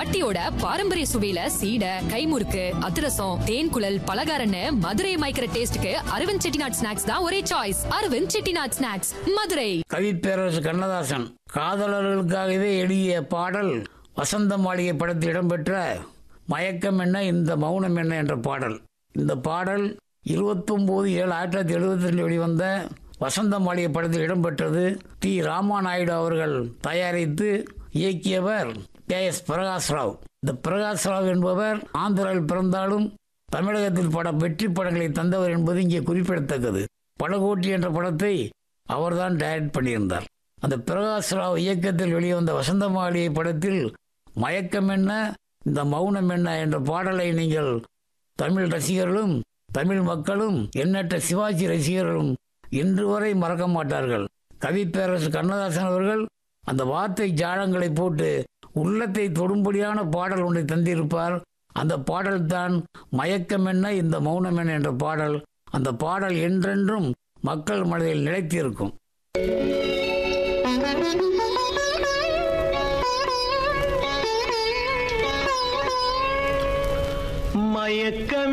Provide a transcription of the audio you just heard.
பாட்டியோட பாரம்பரிய சுவையில சீடை கைமுறுக்கு அதிரசம் தேன் குழல் பலகாரன்னு மதுரையை மயக்கிற டேஸ்டுக்கு அரவிந்த் செட்டிநாட் ஸ்நாக்ஸ் தான் ஒரே சாய்ஸ் அரவிந்த் செட்டிநாட் ஸ்நாக்ஸ் மதுரை கவிப்பேரரசு கண்ணதாசன் காதலர்களுக்காகவே எழுதிய பாடல் வசந்த மாளிகை படத்தில் இடம்பெற்ற மயக்கம் என்ன இந்த மௌனம் என்ன என்ற பாடல் இந்த பாடல் இருபத்தொம்போது ஏழு ஆயிரத்தி தொள்ளாயிரத்தி எழுபத்தி ரெண்டு வெளிவந்த வசந்த மாளிகை படத்தில் இடம்பெற்றது டி ராமாநாயுடு அவர்கள் தயாரித்து இயக்கியவர் கே எஸ் பிரகாஷ் ராவ் இந்த பிரகாஷ் ராவ் என்பவர் ஆந்திராவில் பிறந்தாலும் தமிழகத்தில் பட வெற்றி படங்களை தந்தவர் என்பது இங்கே குறிப்பிடத்தக்கது படகோட்டி என்ற படத்தை அவர்தான் டைரக்ட் பண்ணியிருந்தார் அந்த பிரகாஷ் ராவ் இயக்கத்தில் வெளிவந்த வசந்த மாளிகை படத்தில் மயக்கம் என்ன இந்த மௌனம் என்ன என்ற பாடலை நீங்கள் தமிழ் ரசிகர்களும் தமிழ் மக்களும் எண்ணற்ற சிவாஜி ரசிகர்களும் இன்று வரை மறக்க மாட்டார்கள் கவிப்பேரரசு கண்ணதாசன் அவர்கள் அந்த வார்த்தை ஜாலங்களை போட்டு உள்ளத்தை தொடும்படியான பாடல் ஒன்றை தந்திருப்பார் அந்த பாடல் தான் மயக்கம் என்ன இந்த மௌனம் என்ன என்ற பாடல் அந்த பாடல் என்றென்றும் மக்கள் மனதில் நிலைத்திருக்கும் மயக்கம்